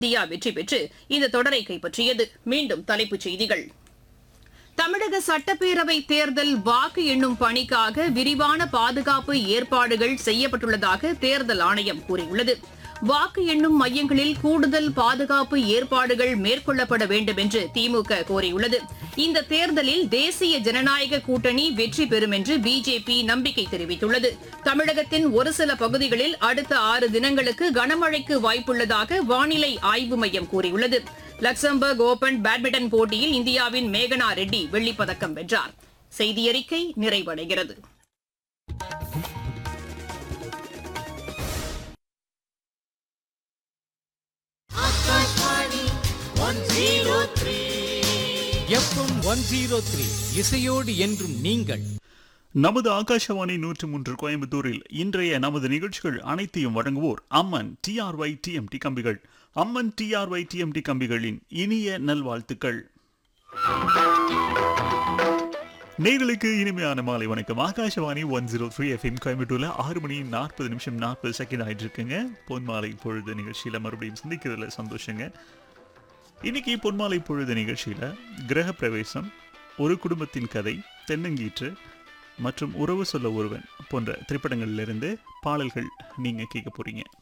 India வெற்றி பெற்று இந்த தொடரை கைப்பற்றியது மீண்டும் தலைப்புச் செய்திகள் தமிழக சட்டப்பேரவை தேர்தல் வாக்கு எண்ணும் பணிக்காக விரிவான பாதுகாப்பு ஏற்பாடுகள் செய்யப்பட்டுள்ளதாக தேர்தல் ஆணையம் கூறியுள்ளது வாக்கு எண்ணும் மையங்களில் கூடுதல் பாதுகாப்பு ஏற்பாடுகள் மேற்கொள்ளப்பட வேண்டும் என்று திமுக கோரியுள்ளது இந்த தேர்தலில் தேசிய ஜனநாயக கூட்டணி வெற்றி பெறும் என்று பிஜேபி நம்பிக்கை தெரிவித்துள்ளது தமிழகத்தின் ஒரு சில பகுதிகளில் அடுத்த ஆறு தினங்களுக்கு கனமழைக்கு வாய்ப்புள்ளதாக வானிலை ஆய்வு மையம் கூறியுள்ளது லக்சம்பர்க் ஓபன் பேட்மிண்டன் போட்டியில் இந்தியாவின் மேகனா ரெட்டி வெள்ளிப்பதக்கம் வென்றார் செய்தியறிக்கை நிறைவடைகிறது எஃப்எம் ஒன் ஜீரோ த்ரீ இசையோடு என்றும் நீங்கள் நமது ஆகாஷவாணி நூற்று மூன்று கோயம்புத்தூரில் இன்றைய நமது நிகழ்ச்சிகள் அனைத்தையும் வழங்குவோர் அம்மன் டிஆர்ஒய் டிஎம்டி கம்பிகள் அம்மன் டிஆர்ஒய் டிஎம்டி கம்பிகளின் இனிய நல்வாழ்த்துக்கள் நேர்களுக்கு இனிமையான மாலை வணக்கம் Akashvani one zero three F M கோயம்புத்தூர்ல ஆறு மணி நாற்பது நிமிஷம் நாற்பது செகண்ட் ஆயிட்டு இருக்குங்க பொன்மாலை பொழுது நிகழ்ச்சியில மறுபடியும் சந்திக்கிறதுல சந்தோஷங்க இன்னைக்கு பொன்மாலை பொழுது நிகழ்ச்சியில கிரக பிரவேசம் ஒரு குடும்பத்தின் கதை தென்னங்கீற்று மற்றும் உறவு சொல்ல ஒருவன் போன்ற திரைப்படங்கள்ல இருந்து பாடல்கள் நீங்க கேட்க போறீங்க